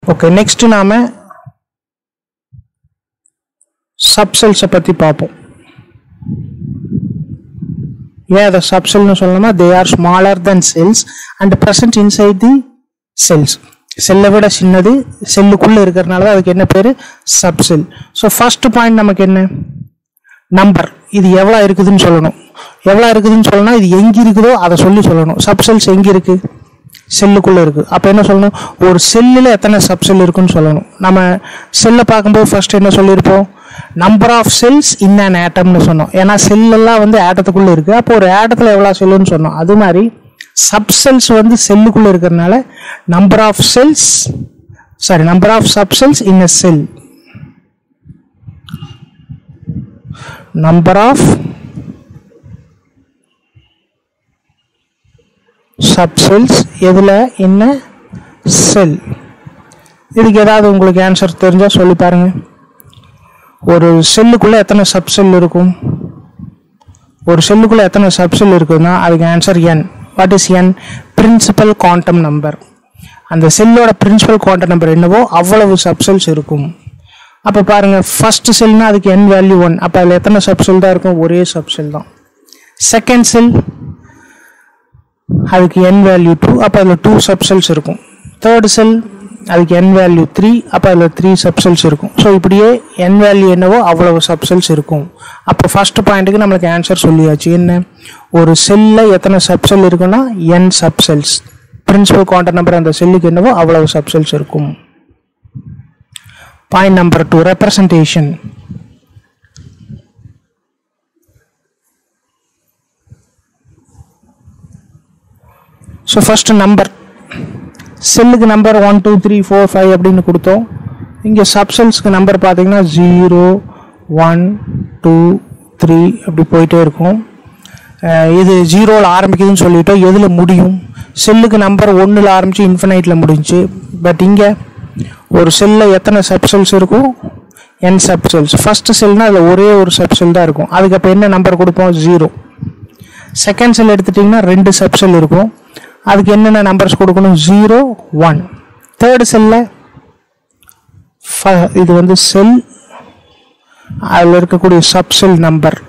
Okay next நாம சப்செல்ஸை பற்றி பார்ப்போம் ஏன் அதை சப்செல்னு சொல்லணும்னா they are smaller than shells and present inside the shells செல்லை விட சின்னது செல்லுக்குள்ளே இருக்கிறதுனால தான் அதுக்கு என்ன பேர் சப்செல் ஸோ ஃபர்ஸ்ட் பாயிண்ட் நமக்கு என்ன நம்பர் இது எவ்வளோ இருக்குதுன்னு சொல்லணும் எவ்வளோ இருக்குதுன்னு சொல்லணும் இது எங்கே இருக்குதோ அதை சொல்லி சொல்லணும் சப்செல்ஸ் எங்கே இருக்குது செல்லுக்குள்ளே இருக்குது அப்போ என்ன சொல்லணும் ஒரு செல்லில் எத்தனை சப்செல் இருக்குன்னு சொல்லணும் நம்ம செல்லை பார்க்கும்போது ஃபர்ஸ்ட் என்ன சொல்லியிருப்போம் number of shells in an ஆட்டம்னு சொன்னோம் ஏன்னா செல்லெல்லாம் வந்து ஆட்டத்துக்குள்ளே இருக்குது அப்போ ஒரு ஆட்டத்தில் எவ்வளோ செல்லுன்னு சொன்னோம் அது மாதிரி சப்செல்ஸ் வந்து செல்லுக்குள்ளே இருக்கிறதுனால number of shells sorry number of subshells in a shell number of subcells எதுல என்ன செல் இதுக்கு ஏதாவது உங்களுக்கு ஆன்சர் தெரிஞ்சா சொல்லி பாருங்க ஒரு செல்லுக்குள்ள எத்தனை சப்செல் இருக்கும் ஒரு செல்லுக்குள்ள எத்தனை சப்செல் இருக்குன்னா அதுக்கு answer n what is n principal quantum number அந்த செல்லோட பிரின்சிபல் குவாண்டம் நம்பர் என்னவோ அவ்வளவு சப்செல்ஸ் இருக்கும் அப்போ பாருங்க ஃபர்ஸ்ட் செல்னா அதுக்கு என் வேல்யூ ஒன் அப்போ அதில் எத்தனை சப்செல் தான் இருக்கும் ஒரே சப்செல் தான் செகண்ட் செல் அதுக்கு என் வேல்யூ டூ அப்போ அதில் டூ சப்செல்ஸ் இருக்கும் தேர்ட் செல் அதுக்கு என் வேல்யூ த்ரீ அப்போ அதில் த்ரீ சப்செல்ஸ் இருக்கும் ஸோ இப்படியே என் வேல்யூ என்னவோ அவ்வளவு சப்செல்ஸ் இருக்கும் அப்போ ஃபர்ஸ்ட் பாயிண்ட்டுக்கு நம்மளுக்கு ஆன்சர் சொல்லியாச்சு என்ன ஒரு செல்லில் எத்தனை சப்செல் இருக்குன்னா n subshells principal quantum number அந்த செல்லுக்கு என்னவோ அவ்வளவு சப்செல்ஸ் இருக்கும் Point number two representation. So first number செல்லுக்கு number one two three four five அப்படின்னு கொடுத்தோம் இங்கே சப்செல்ஸ்க்கு நம்பர் பார்த்தீங்கன்னா ஜீரோ ஒன் டூ த்ரீ அப்படி போயிட்டே இருக்கும் அஹ் இது ஜீரோவில் ஆரம்பிக்குதுன்னு சொல்லிட்டோம் எதில் முடியும் செல்லுக்கு நம்பர் ஒன்றில் ஆரம்பித்து இன்ஃபினைட்டில் முடிஞ்சு பட் இங்கே ஒரு செல்லில் எத்தனை சப்செல்ஸ் இருக்கும் என் சப்செல்ஸ் ஃபர்ஸ்ட் செல்னா அதில் ஒரே ஒரு சப்செல் தான் இருக்கும் அதுக்கு அப்போ என்ன நம்பர் கொடுப்போம் ஜீரோ செகண்ட் செல் எடுத்துட்டிங்கன்னா ரெண்டு சப்செல் இருக்கும் அதுக்கு என்னென்ன நம்பர்ஸ் கொடுக்கணும் ஜீரோ ஒன் தேர்டு செல்லில் இது வந்து செல் அதில் இருக்கக்கூடிய சப்செல் நம்பர்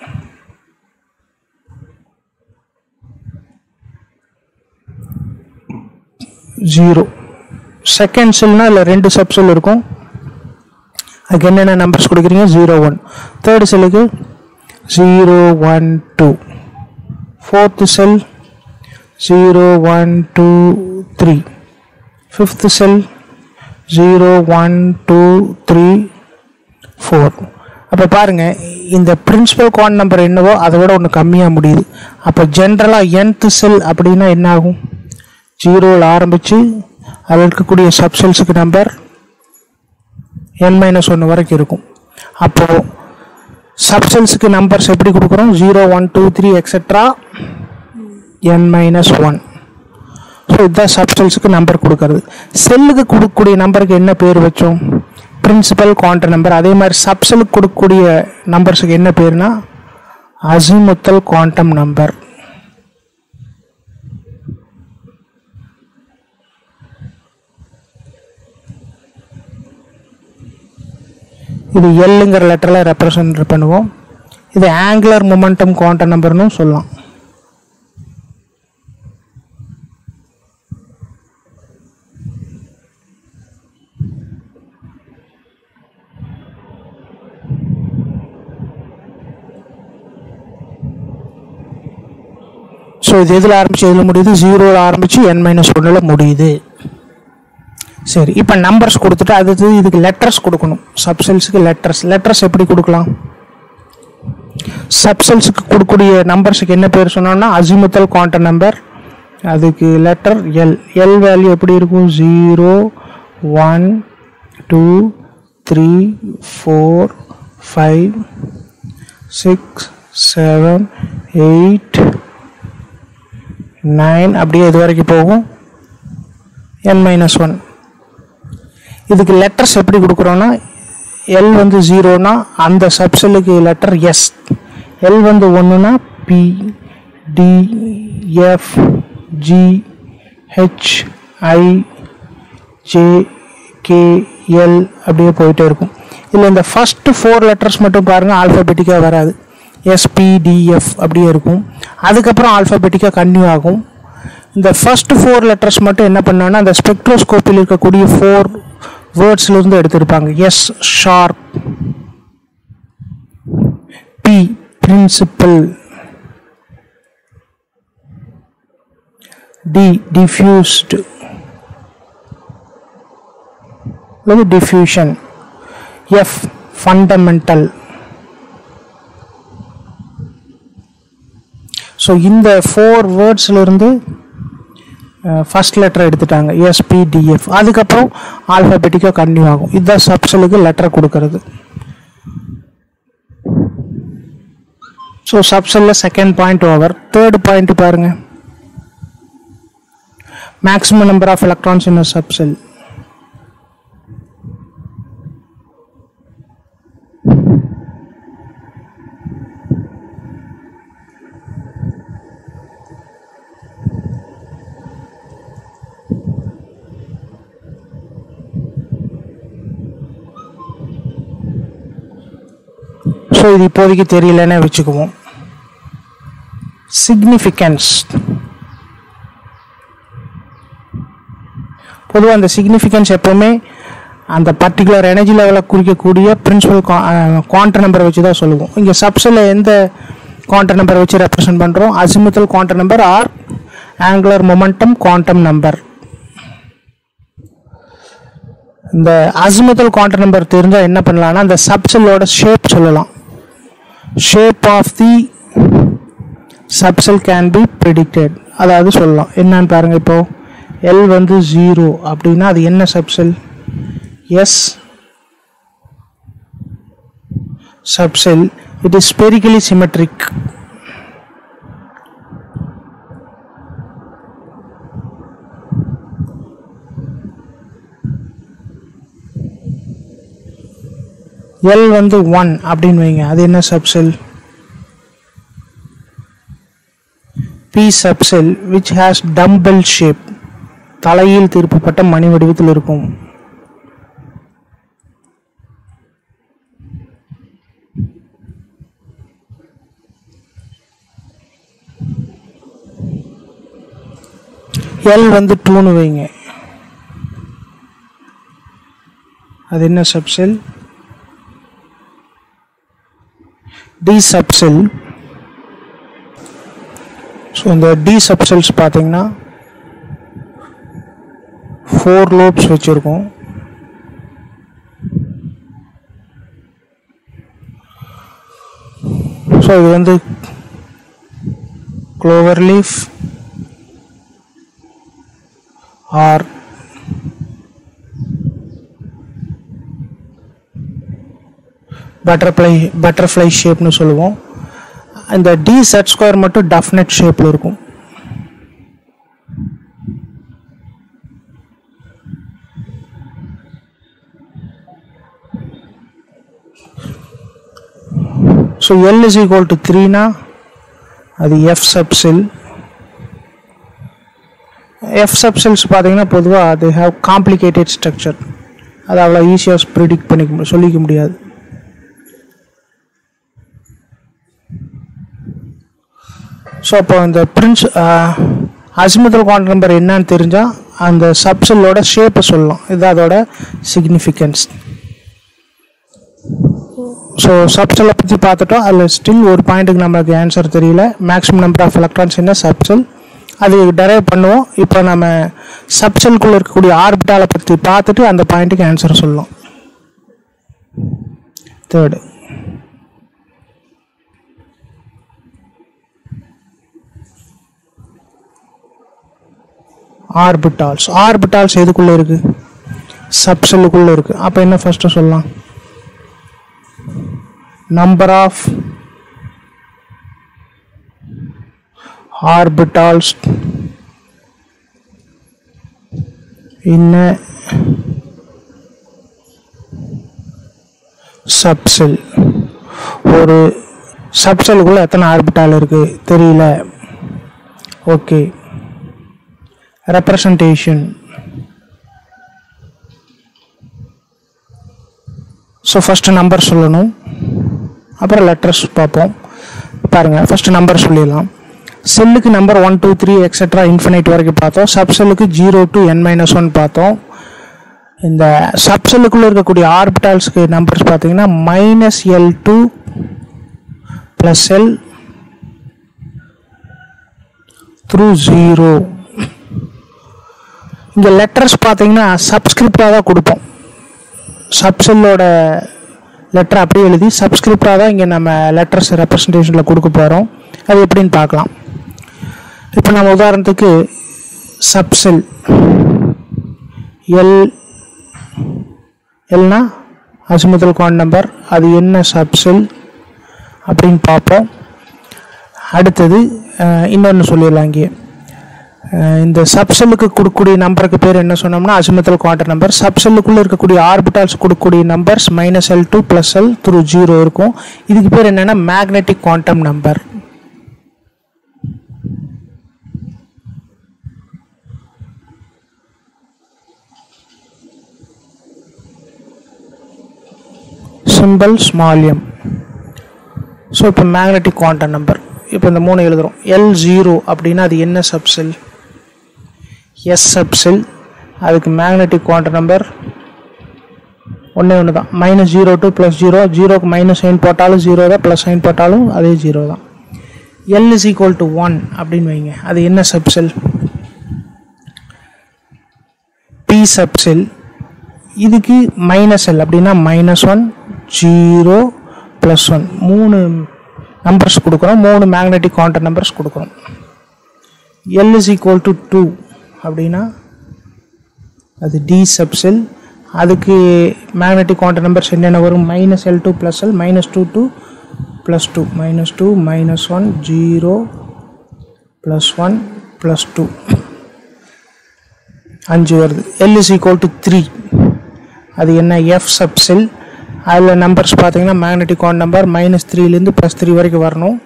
ஜீரோ செகண்ட் செல்னா அதில் ரெண்டு சப்செல் இருக்கும் அதுக்கு என்னென்ன நம்பர்ஸ் கொடுக்குறீங்க ஜீரோ ஒன் தேர்ட் செல்லுக்கு zero one two fourth shell zero one two three fifth shell zero one two three four அப்போ பாருங்கள் இந்த பிரின்சிபல் குவான் நம்பர் என்னவோ அதை விட ஒன்று கம்மியாக முடியுது அப்போ ஜென்ரலாக nth செல் அப்படின்னா என்ன ஆகும் ஜீரோவில் ஆரம்பித்து அதில் இருக்கக்கூடிய சப்செல்ஸுக்கு நம்பர் என் மைனஸ் ஒன்று வரைக்கும் இருக்கும் அப்போது சப்செல்ஸுக்கு நம்பர்ஸ் எப்படி கொடுக்குறோம் zero one two three etcetera n minus one so இதுதான் சப்செல்ஸுக்கு நம்பர் கொடுக்கறது செல்லுக்கு கொடுக்கக்கூடிய நம்பருக்கு என்ன பேர் வச்சோம் பிரின்சிபல் குவான்டர் நம்பர் அதே மாதிரி சப்செலுக்கு கொடுக்கக்கூடிய நம்பர்ஸுக்கு என்ன பேர்னா அசிமுத்தல் குவாண்டம் நம்பர் இது எல்லுங்கிற லெட்டரில் ரெப்ரசன்ட் பண்ணுவோம் இது ஆங்குலர் மொமெண்டம் குவாண்டம் நம்பர்னு சொல்லலாம் ஸோ இது எதில் ஆரம்பிச்சு எதில் முடியுது ஜீரோவில் ஆரம்பிச்சு என் மைனஸ் ஒன்றில் முடியுது சரி இப்போ நம்பர்ஸ் கொடுத்துட்டு அடுத்தது இதுக்கு லெட்டர்ஸ் கொடுக்கணும் சப்செல்ஸுக்கு லெட்டர்ஸ் லெட்டர்ஸ் எப்படி கொடுக்கலாம் சப்செல்ஸுக்கு கொடுக்கக்கூடிய நம்பர்ஸுக்கு என்ன பேர் சொன்னோம்னா அசிமுத்தல் குவாண்டம் நம்பர் அதுக்கு லெட்டர் எல் எல் வேல்யூ எப்படி இருக்கும் zero one two three four five six seven eight nine அப்படியே இது வரைக்கும் போகும் என் மைனஸ் ஒன் இதுக்கு லெட்டர்ஸ் எப்படி கொடுக்குறோன்னா எல் வந்து ஜீரோனா அந்த சப்செல்லுக்கு லெட்டர் எஸ் எல் வந்து ஒன்றுனா p d f g h i j k l அப்படியே போயிட்டே இருக்கும் இதில் இந்த ஃபஸ்ட்டு ஃபோர் லெட்டர்ஸ் மட்டும் பாருங்கள் ஆல்ஃபபெட்டிக்காக வராது எஸ்பிடிஎஃப் அப்படியே இருக்கும் அதுக்கப்புறம் ஆல்ஃபபெட்டிக்காக கன்டினியூ ஆகும் இந்த ஃபர்ஸ்ட் ஃபோர் லெட்டர்ஸ் மட்டும் என்ன பண்ணாங்கன்னா அந்த ஸ்பெக்ட்ரோஸ்கோப்பில் இருக்கக்கூடிய ஃபோர் வேர்ட்ஸ்லேருந்து எடுத்திருப்பாங்க s sharp p principal d diffused அல்லது டிஃப்யூஷன் எஃப் ஃபண்டமெண்டல் ஸோ இந்த ஃபோர் வேர்ட்ஸ்லேருந்து ஃபஸ்ட் லெட்டர் எடுத்துட்டாங்க எஸ்பிடிஎஃப் அதுக்கப்புறம் ஆல்ஃபபெட்டிக்காக கன்டினியூ ஆகும் இதுதான் சப்சலுக்கு லெட்டர் கொடுக்கறது ஸோ சப்சலில் second point over third point பாருங்க maximum number of electrons in subshell so இது இப்போதைக்கு தெரியலன்னு வச்சுக்குவோம் சிக்னிஃபிகன்ஸ் பொதுவாக அந்த சிக்னிஃபிகன்ஸ் எப்போவுமே அந்த பர்டிகுலர் எனர்ஜி லெவலை குறிக்கக்கூடிய பிரின்சிபல் குவான்டர் நம்பரை வச்சு தான் சொல்லுவோம் இங்கே சப்ஸில் எந்த குவான்டர் நம்பரை வச்சு ரெப்ரசென்ட் பண்ணுறோம் azimuthal quantum number or angular momentum quantum number இந்த அசிமுத்தல் குவான்டர் நம்பர் தெரிஞ்சால் என்ன பண்ணலாம்னா அந்த சப்செல்லோட ஷேப் சொல்லலாம் shape of the subshell can be predicted அதாவது சொல்லலாம் என்னன்னு பாருங்கள் இப்போ எல் வந்து ஜீரோ அப்படின்னா அது என்ன subshell s subshell it is spherically symmetric l வந்து ஒன் அப்படின்னு வைங்க அது என்ன subshell p subshell which has dumbbell shape தலையில் திருப்பப்பட்ட மணி வடிவத்தில் இருக்கும் எல் வந்து டூன்னு வைங்க அது என்ன சப்செல் டி சப்செல் ஸோ இந்த டி சப்செல்ஸ் பார்த்தீங்கன்னா ஃபோர் லோப்ஸ் வச்சுருக்கோம் ஸோ இது வந்து clover leaf or butterfly butterfly ஷேப்னு சொல்லுவோம் இந்த டி செட் ஸ்கொயர் மட்டும் டெஃபினட் ஷேப்பில் இருக்கும் so l is equal to த்ரீனா அது எஃப் சப்செல் எஃப் சப்செல்ஸ் பார்த்தீங்கன்னா பொதுவாக அது ஹேவ் காம்ப்ளிகேட்டட் ஸ்ட்ரக்சர் அது அவ்வளோ ஈஸியாக ப்ரிடிக்ட் பண்ணிக்க மு- சொல்லிக்க முடியாது ஸோ அப்போ இந்த பிரின்ஸ் அசிமுதல் குவாண்ட் நம்பர் என்னன்னு தெரிஞ்சால் அந்த சப்செல்லோட ஷேப்பை சொல்லலாம் இது அதோட சிக்னிஃபிகன்ஸ் ஸோ சப்செல்லை பற்றி பார்த்துட்டோம் அதில் ஸ்டில் ஒரு பாயிண்ட்டுக்கு நம்மளுக்கு ஆன்சர் தெரியல மேக்ஸிமம் நம்பர் ஆஃப் எலக்ட்ரான்ஸ் என்ன சப்செல் அது டெரைவ் பண்ணுவோம் இப்போ நம்ம சப்செல்குள்ளே இருக்கக்கூடிய ஆர்பிட்டாலை பற்றி பார்த்துட்டு அந்த பாயிண்ட்டுக்கு ஆன்சர் சொல்லலாம் தேர்டு ஆர்பிட்டால்ஸ் ஆர்பிட்டால்ஸ் எதுக்குள்ளே இருக்குது சப்செல்லுக்குள்ளே இருக்குது அப்போ என்ன ஃபஸ்ட்டு சொல்லலாம் number of orbitals in a subcell ஒரு சப்செல்லுக்குள்ள எத்தனை ஆர்பிட்டால் இருக்கு தெரியல okay representation so first number சொல்லணும் அப்புறம் லெட்டர்ஸ் பார்ப்போம் பாருங்கள் ஃபஸ்ட்டு நம்பர் சொல்லிடலாம் செல்லுக்கு number one two three etcetera infinite வரைக்கும் பார்த்தோம் சப்செல்லுக்கு zero to n minus one பார்த்தோம் இந்த சப்செல்லுக்குள்ளே இருக்கக்கூடிய ஆர்பிட்டால்ஸ்க்கு நம்பர்ஸ் பார்த்தீங்கன்னா minus l to plus l through zero இங்கே லெட்டர்ஸ் பார்த்தீங்கன்னா சப்ஸ்கிரிப்டாக தான் கொடுப்போம் சப்செல்லோட லெட்டர் அப்படியே எழுதி சப்ஸ்கிரிப்டாக தான் இங்கே நம்ம லெட்டர்ஸ் ரெப்ரசன்டேஷனில் கொடுக்க போகிறோம் அது எப்படின்னு பார்க்கலாம் இப்போ நம்ம உதாரணத்துக்கு சப்செல் எல் எல்னா அசிமுதல் கான் நம்பர் அது என்ன சப்செல் அப்படின்னு பார்ப்போம் அடுத்தது இன்னொன்று சொல்லிடலாம் இங்கே அஹ் இந்த சப்செல்லுக்கு கொடுக்கக்கூடிய நம்பருக்கு பேர் என்ன சொன்னோம்னா அசிமுதல் குவார்டர் நம்பர் சப்செல்லுக்குள்ளே இருக்கக்கூடிய ஆர்பிட்டால்ஸ் கொடுக்கக்கூடிய numbers minus l to plus l through zero இருக்கும் இதுக்கு பேர் என்னென்னா magnetic quantum number simple small m so இப்போ மேக்னெட்டிக் குவாண்டம் நம்பர் இப்போ இந்த மூணு எழுதுகிறோம் எல் ஜீரோ அப்படின்னா அது என்ன சப்செல் எஸ் சப்செல் அதுக்கு மேக்னெட்டிக் குவாண்டம் நம்பர் ஒன்றே ஒன்று தான் minus zero to plus zero ஜீரோக்கு மைனஸ் சைன் போட்டாலும் ஜீரோ தான் ப்ளஸ் சைன் போட்டாலும் அதே ஜீரோ தான் l is equal to one அப்படின்னு வைங்க அது என்ன சப்செல் பி சப்செல் இதுக்கு மைனஸ் எல் அப்படின்னா minus one zero plus one மூணு நம்பர்ஸ் கொடுக்குறோம் மூணு மேக்னெட்டிக் கான்டர் நம்பர்ஸ் கொடுக்குறோம் l is equal to two அப்படின்னா அது டி சப்செல் அதுக்கு மேக்னெட்டிக் கான்டர் நம்பர்ஸ் என்னென்ன வரும் minus l to plus l minus two to plus two minus two minus one zero plus one plus two அஞ்சு வருது l is equal to three அது என்ன f subshell அதில் numbers பார்த்தீங்கன்னா magnetic quantum number minus த்ரீலேருந்து plus three வரைக்கும் வரணும்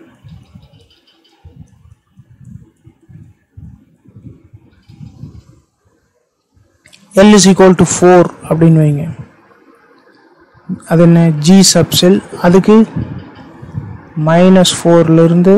l is equal to four அப்படின்னு வைங்க அது என்ன ஜி சப்செல் அதுக்கு மைனஸ் ஃபோர்லேருந்து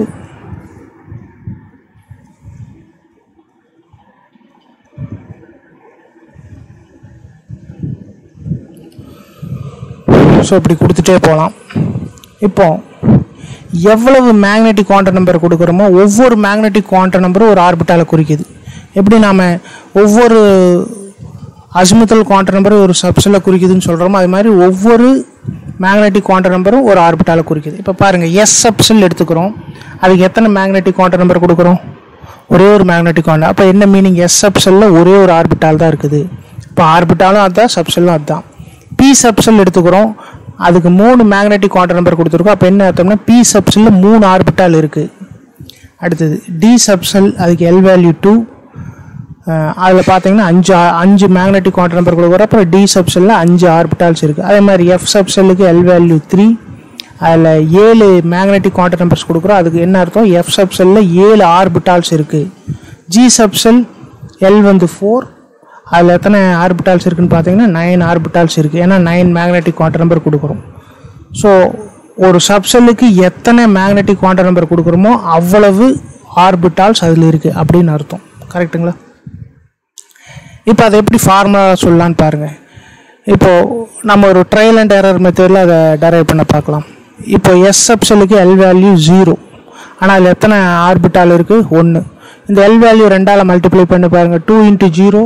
ஸோ இப்படி கொடுத்துட்டே போகலாம் இப்போ எவ்வளவு மேக்னெட்டிக் குவாண்டர் நம்பர் கொடுக்குறோமோ ஒவ்வொரு மேக்னெட்டிக் குவாண்டர் நம்பரும் ஒரு ஆர்பிட்டாலை குறிக்குது எப்படி நாம் ஒவ்வொரு அசிமுத்தல் குவாண்டர் நம்பரும் ஒரு சப்ஸில் குறிக்குதுன்னு சொல்கிறோமோ அது மாதிரி ஒவ்வொரு மேக்னெட்டிக் குவாண்டர் நம்பரும் ஒரு ஆர்பிட்டாலை குறிக்குது இப்போ பாருங்கள் எஸ் சப்ஸில் எடுத்துக்கிறோம் அதுக்கு எத்தனை மேக்னெட்டிக் குவாண்டர் நம்பர் கொடுக்குறோம் ஒரே ஒரு மேக்னெட்டிக் குவாண்டர் அப்போ என்ன மீனிங் எஸ் சப்ஸில் ஒரே ஒரு ஆர்பிட்டால் தான் இருக்குது இப்போ ஆர்பிட்டாலும் அதுதான் சப்ஸெல்லும் அதுதான் பி சப்செல் எடுத்துக்கிறோம் அதுக்கு மூணு மேக்னெட்டிக் குவாண்டர் நம்பர் கொடுத்துருக்கோம் அப்போ என்ன அர்த்தம்னா பி சப்செல்லில் மூணு ஆர்பிட்டால் இருக்குது அடுத்தது டி சப்செல் அதுக்கு எல் வேல்யூ டூ அதில் பார்த்தீங்கன்னா அஞ்சு ஆ- அஞ்சு மேக்னெட்டிக் குவாண்டர் நம்பர் கொடுக்குறோம் அப்புறம் டி சப்செல்லில் அஞ்சு ஆர்பிட்டால்ஸ் இருக்குது அதே மாதிரி எஃப் சப்செல்லுக்கு எல் வேல்யூ த்ரீ அதில் ஏழு மேக்னெட்டிக் குவாண்டர் நம்பர்ஸ் கொடுக்குறோம் அதுக்கு என்ன அர்த்தம் எஃப் சப்செல்லில் ஏழு ஆர்பிட்டால்ஸ் இருக்குது ஜி சப்செல் எல் வந்து ஃபோர் அதில் எத்தனை ஆர்பிட்டால்ஸ் இருக்குன்னு பார்த்தீங்கன்னா நைன் ஆர்பிட்டால்ஸ் இருக்குது ஏன்னா நைன் மேக்னெட்டிக் குவாண்டர் நம்பர் கொடுக்குறோம் ஸோ ஒரு சப்செல்லுக்கு எத்தனை மேக்னெட்டிக் குவாண்டர் நம்பர் கொடுக்குறோமோ அவ்வளவு ஆர்பிட்டால்ஸ் அதில் இருக்குது அப்படின்னு அர்த்தம் கரெக்ட்டுங்களா இப்போ அதை எப்படி ஃபார்முலா சொல்லலான்னு பாருங்கள் இப்போது நம்ம ஒரு ட்ரையல் அண்ட் எரர் மெத்தடில் அதை டரைவ் பண்ண பார்க்கலாம் இப்போ எஸ் சப்செல்லுக்கு எல் வேல்யூ ஜீரோ ஆனால் அதில் எத்தனை ஆர்பிட்டால் இருக்குது ஒன்று இந்த எல் வேல்யூ ரெண்டால் மல்டிப்ளை பண்ணி பாருங்கள் டூ இன்ட்டு ஜீரோ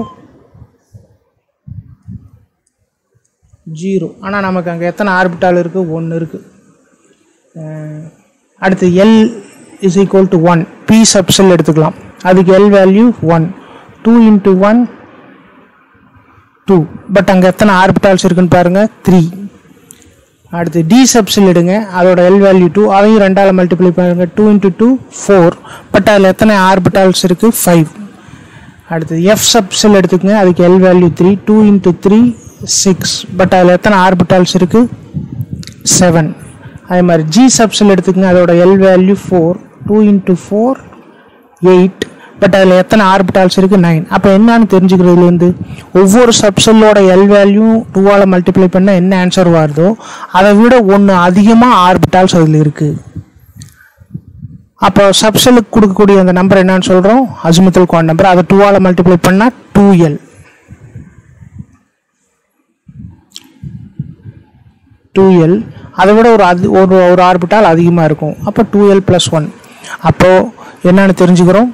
ஜீரோ ஆனால் நமக்கு அங்கே எத்தனை ஆர்பிட்டால் இருக்குது ஒன்று இருக்குது அடுத்து l is equal to one p subshell எடுத்துக்கலாம் அதுக்கு l value one two into one two but அங்கே எத்தனை ஆர்பிட்டால்ஸ் இருக்குன்னு பாருங்கள் த்ரீ அடுத்து டி சப்ஸில் எடுங்க அதோட எல் வேல்யூ டூ அதையும் ரெண்டால் மல்டிப்ளை பண்ணுங்க two into two four but அதில் எத்தனை ஆர்பிட்டால்ஸ் இருக்குது ஃபைவ் அடுத்து எஃப் சப்ஸில் எடுத்துக்கங்க அதுக்கு l value three two into three six but அதில் எத்தனை ஆர்பிட்டால்ஸ் இருக்குது செவன் அதே மாதிரி ஜி சப்ஸில் எடுத்துக்கங்க அதோட l value four two into four eight but அதில் எத்தனை ஆர்பிட்டால்ஸ் இருக்குது நைன் அப்போ என்னன்னு தெரிஞ்சுக்கிறதுலேருந்து ஒவ்வொரு சப்செல்லோட எல் வேல்யூ டூவால் மல்டிப்ளை பண்ணால் என்ன ஆன்சர் வருதோ அதை விட ஒன்று அதிகமாக ஆர்பிட்டால்ஸ் அதில் இருக்குது அப்போ சப்செல்லுக்கு கொடுக்கக்கூடிய அந்த நம்பர் என்னன்னு சொல்கிறோம் அஜிமுத்தல் குவான் நம்பர் அதை டூவால் மல்டிப்ளை பண்ணால் டூ எல் டூ எல் அதை விட ஒரு அது ஒரு ஒரு ஆர்பிட்டால் அதிகமாக இருக்கும் அப்போ டூ எல் ப்ளஸ் ஒன் அப்போது என்னன்னு தெரிஞ்சுக்கிறோம்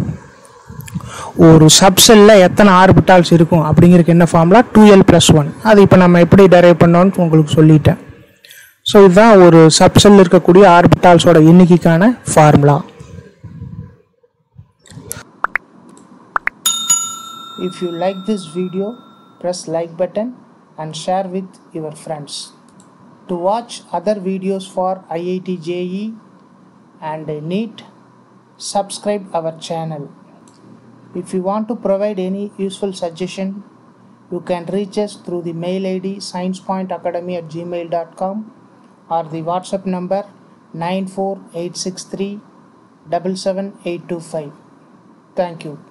ஒரு சப்செல்லில் எத்தனை ஆர்பிட்டால்ஸ் இருக்கும் அப்படிங்கிறதுக்கு என்ன formula two l plus one அது இப்போ நம்ம எப்படி டெரைவ் பண்ணோன்னு உங்களுக்கு சொல்லிட்டேன் ஸோ இதுதான் ஒரு சப்செல் இருக்கக்கூடிய ஆர்பிட்டால்ஸோட எண்ணிக்கைக்கான formula If you like this video, press like button and share with your friends. To watch other videos for IIT JE and NEET, subscribe our channel. If you want to provide any useful suggestion, you can reach us through the mail ID sciencepointacademy at gmail.com or the WhatsApp number 94863 77825. Thank you.